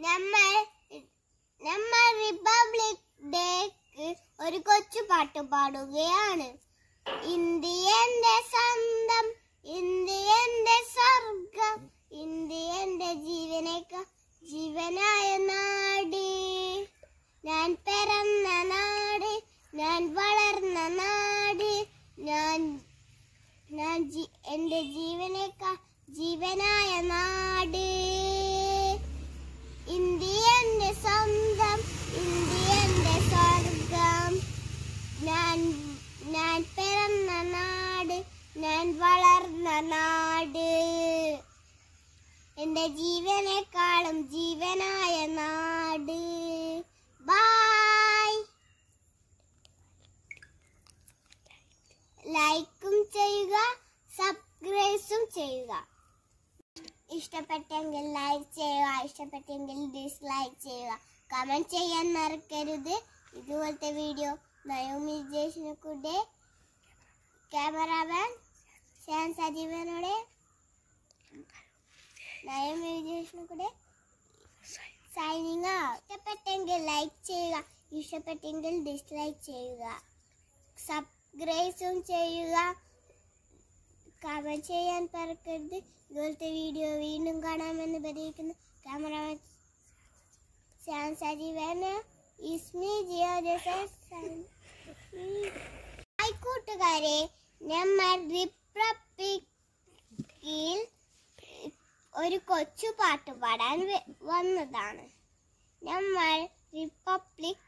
നമ്മൾ നമ്മൾ റിപ്പബ്ലിക് ഡേക്ക് ഒരു കൊച്ചു പാട്ട് പാടുകയാണ് ഇന്ത്യ എന്റെ സ്വന്തം ഇന്ത്യ എന്റെ സ്വർഗം ഇന്ത്യ എന്റെ ജീവനേക്ക ജീവനായ നാട് ഞാൻ പിറന്ന നാട് ഞാൻ വളർന്ന നാട് ഞാൻ ഞാൻ ജി- എന്റെ ജീവനേക്ക ജീവനായ നാട് ഇന്ത്യ എന്റെ സ്വന്തം ഇന്ത്യ എന്റെ സ്വർഗം ഞാൻ ഞാൻ പിറന്ന നാട് ഞാൻ വളർന്ന നാട് എന്റെ ജീവനേക്കാളും ജീവനായ നാട് ബായ് ലൈക്കും ചെയ്യുക സബ്സ്ക്രൈബും ചെയ്യുക ഇഷ്ടപ്പെട്ടെങ്കിൽ ലൈക്ക് ചെയ്യുക ഇഷ്ടപ്പെട്ടെങ്കിൽ ഡിസ്ലൈക്ക് ചെയ്യുക കമന്റ് ചെയ്യാൻ മറക്കരുത് ഇതുപോലത്തെ വീഡിയോ നയോമി ജേഷിനെ കൂടെ ക്യാമറാമാൻ ശ്യാം സജീവനോടെ നയോമി ജേഷിനെ കൂടെ സൈനിങ് ഇഷ്ടപ്പെട്ടെങ്കിൽ ലൈക്ക് ചെയ്യുക ഇഷ്ടപ്പെട്ടെങ്കിൽ ഡിസ്ലൈക്ക് ചെയ്യുക സബ്സ്ക്രൈബും ചെയ്യുക കമന്റ് ചെയ്യാൻ മറക്കരുത് ഇതുപോലത്തെ വീഡിയോ വീണ്ടും കാണാമെന്ന് പ്രതീക്ഷിക്കുന്നു ക്യാമറമാൻ ശ്യാം സജീവന് ഇസ്മി ജിയോ ഹായ് കൂട്ടുകാരെ നമ്മൾ റിപ്പബ്ലിക്കിൽ ഒരു കൊച്ചു പാട്ട് പാടാൻ വ- വന്നതാണ് നമ്മൾ റിപ്പബ്ലിക്